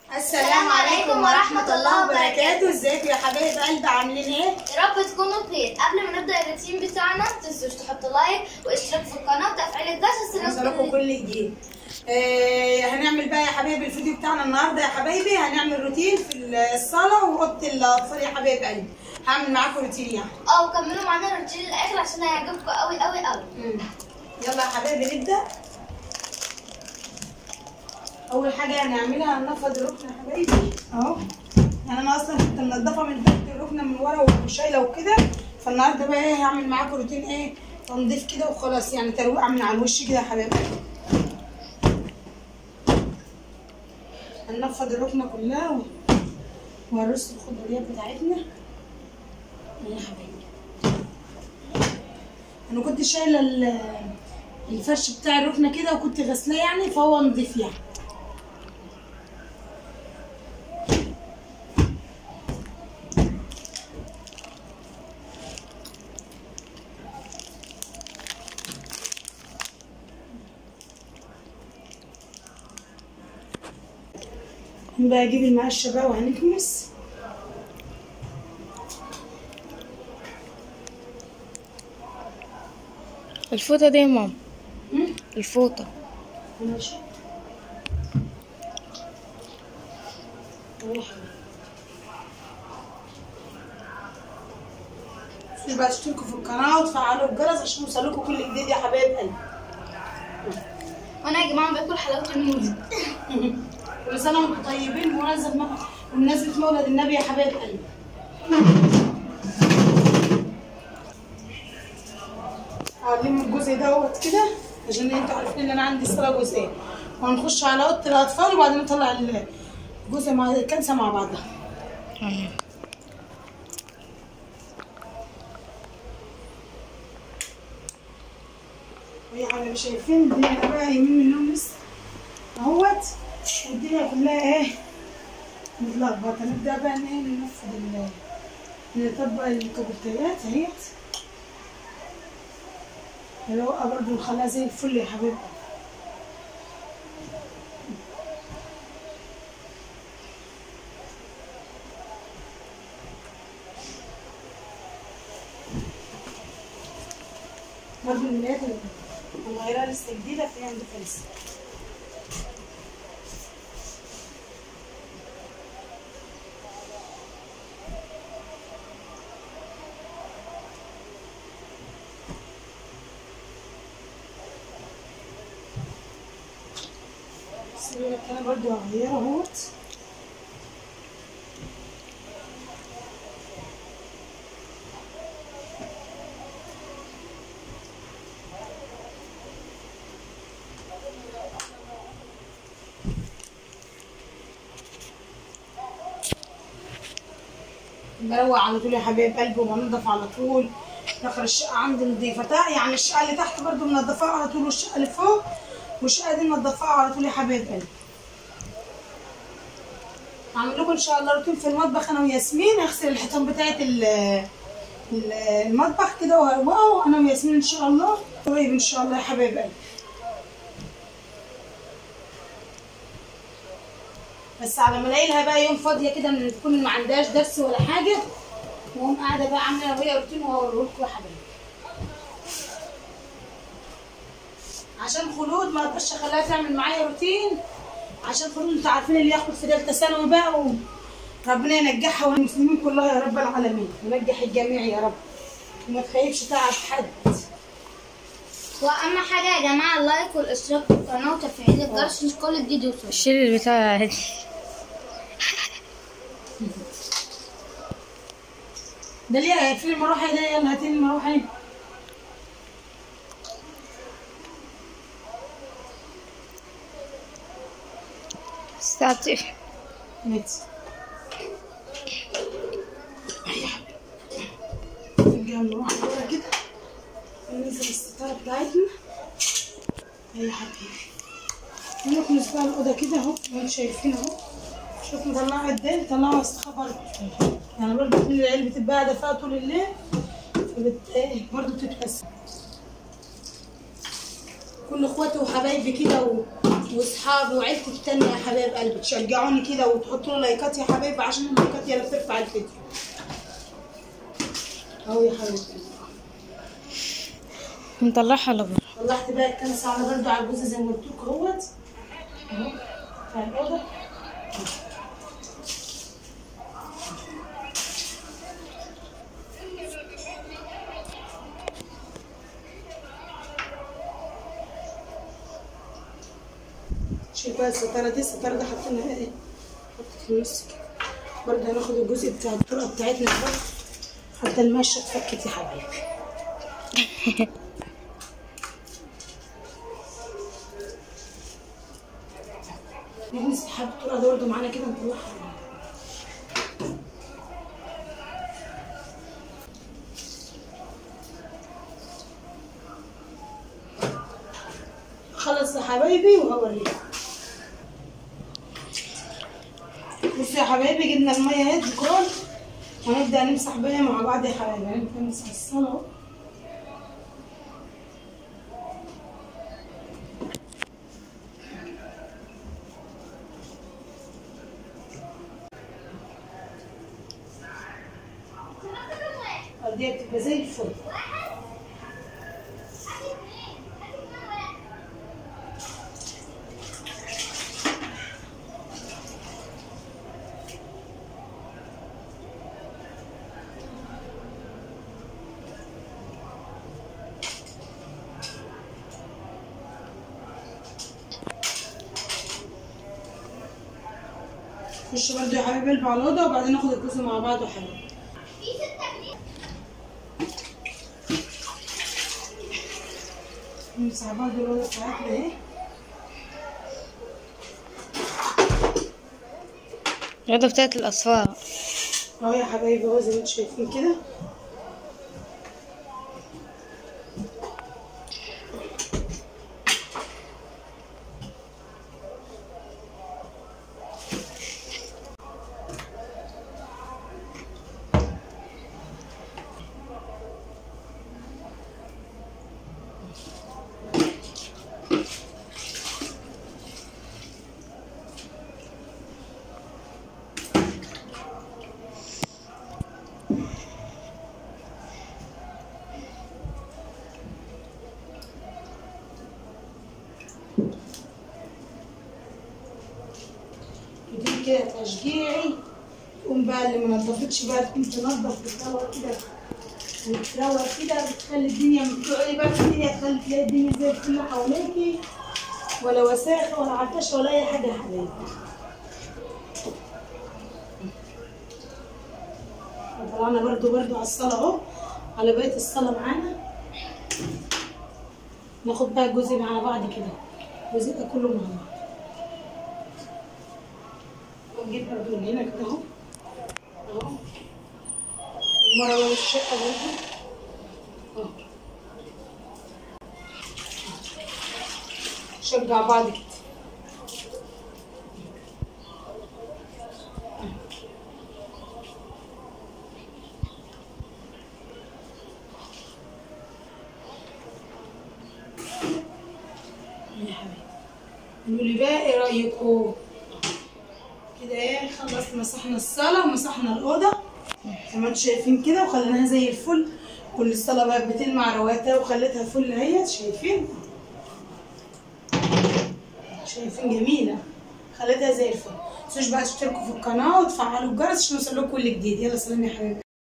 السلام عليكم ورحمة الله وبركاته ازيكم يا حبايب قلبي عاملين ايه؟ يا رب تكونوا بخير قبل ما نبدا الروتين بتاعنا ما تنسوش تحطوا لايك واشتراك في القناه وتفعيل الجرس عشان نوصلكم يوصلكم كل جديد آه هنعمل بقى يا حبايبي الفيديو بتاعنا النهارده يا حبايبي هنعمل روتين في الصالة واوضة الاطفال يا حبايب قلبي هعمل معاكم روتين يعني اه وكملوا معانا الروتين للاخر عشان هيعجبكم قوي قوي قوي مم. يلا يا حبايبي نبدأ أول حاجة هنعملها هننفض الركنة يا حبايبي أهو يعني أنا أصلا كنت منضفة من تحت الركنة من ورا وشايلة وكده فالنهاردة بقى إيه هعمل معاكم روتين إيه تنظيف كده وخلاص يعني ترويقة من على الوش كده يا حبايبي هننفض الركنة كلها و- وهنرص الخضرويات بتاعتنا يا حبايبي انا كنت شايله ال- الفرش بتاع الركنه كده وكنت غسلاه يعني فهو نضيف يعني بقى اجيب المقشه بقى وهنكنس الفوطة دي يا ماما مم. الفوطة ماشي روح مش بقى تشتركوا في القناة وتفعلوا الجرس عشان يوصلكوا كل جديد يا حبايب قلبي وانا يا جماعه باكل حلاوه الموز كل سنة وانتم طيبين بمناسبة بمناسبة مولد النبي يا حبايب قلبي هعلم الجزء دوت كده عشان انتوا عارفين ان انا عندي صلاة جزئين وهنخش على اوضه الاطفال وبعدين نطلع الجزء مع الكنسه مع بعضها ويا حبايبي شايفين الدنيا بقى يمين من النوم لسه اهوت والدنيا كلها ايه متلخبطه نبدا بقى ان ايه ننفذ ال نطبق الكوبرتيات اهيت الرقه برضه نخليها زي الفل يا حبيبي برضه الملايات المغيرة لسه جديدة فهي نضيفة لسه السرير كان برضه هغيره اهوت بروق على طول يا حبايب قلبي وبنضف على طول اخر الشقه عندي نظيفه تا- يعني الشقه اللي تحت برضو منضفاها على طول والشقه اللي فوق والشقه دي منضفاها على طول يا حبايب قلبي هعمل لكم ان شاء الله روتين في المطبخ انا وياسمين اغسل الحيطان بتاعت ال- ال- المطبخ كده واروقه انا وياسمين ان شاء الله قريب ان شاء الله يا حبايب قلبي بس على ما الاقي لها بقى يوم فاضيه كده من تكون ما عندهاش درس ولا حاجه واقوم قاعده بقى عامله انا وهي روتين وهوريه لكم يا حبايبي عشان خلود ما اقدرش اخليها تعمل معايا روتين عشان خلود انتوا عارفين اللي ياخد في ثالثه ثانوي بقى و... ربنا ينجحها والمسلمين كلها يا رب العالمين وينجح الجميع يا رب وما تخيبش تعب حد واهم حاجه يا جماعه اللايك والاشتراك في القناه وتفعيل الجرس عشان كل جديد يوصل شيل البتاع دي ده ليه في المروحه ده يلا هاتي لي المروحه هنا. استعطف ميت نرجع نروح ورا كده ننزل الستارة بتاعتنا يا حبيبي نكنس بقى الأوضة كده أهو انتوا شايفين أهو شوف مطلعة قد إيه مطلعة وسخة برضه يعني برضه كل العيال بتبقى قاعدة فيها طول الليل فبت إيه برضه تتكسر كل اخواتي وحبايبي كده و... واصحابي وعيلتي التانية يا حبايب قلبي تشجعوني كده وتحطوا لي لايكات يا حبايبي عشان اللايكات هي اللي بترفع الفيديو اهو يا حبايبي نطلعها لبره طلعت بقى الكنسة على برضه على الجوز زي ما قلت لكم اهوت اهو بتاع الاوضه شوف بقى الستارة دي الستارة دي حاطينها ايه حطت في النص كده برضه هناخد الجزء بتاع الطرقة بتاعتنا ده حتى المشة اتفكت يا حبايبي نيجي نسحب الطرقة دي برضه معانا كده نطلعها خلص يا حبايبي وهوريكم بصوا يا حبايبي جبنا المية اهي ديكور وهنبدأ نمسح بيها مع بعض يا حبايبي هنبدأ نمسح الصالة اهو دي بتبقى زي الفل خش برضه يا حبايبي قلب على الأوضة وبعدين ناخد الجزء مع بعض يا حبايبي نمسح برضه الأوضة بتاعتنا اهي الأوضة بتاعت الأصفار اهو يا حبايبي اهو زي ما انتم شايفين كده ودي كده تشجيعي تقوم بقى اللي ما نضفتش بقى تقوم تنضف وتروق كده وتروق كده بتخلي الدنيا بتقعدي بقى في الدنيا تخلي تلاقي الدنيا زي الفل حواليكي ولا وساخة ولا عطش ولا أي حاجة يا حبايبي طلعنا برضو برضو على الصلاة اهو على بقية الصلاة معانا ناخد بقى الجزء مع بعض كده الجزء ده كله مع بعض ونجيب برضو من هنا كده اهو اهو المرة ولا الشقة برضو اهو شجع بعض كده يا حبيبي قولوا لي بقى ايه رايكم كده ايه خلصت مسحنا الصاله ومسحنا الاوضه زي ما انتم شايفين كده وخليناها زي الفل كل الصاله بقت بتلمع رواتها وخليتها فل اهي شايفين شايفين جميله خليتها زي الفل متنسوش بقى تشتركوا في القناه وتفعلوا الجرس عشان يوصل لكم كل جديد يلا سلام يا حبايبي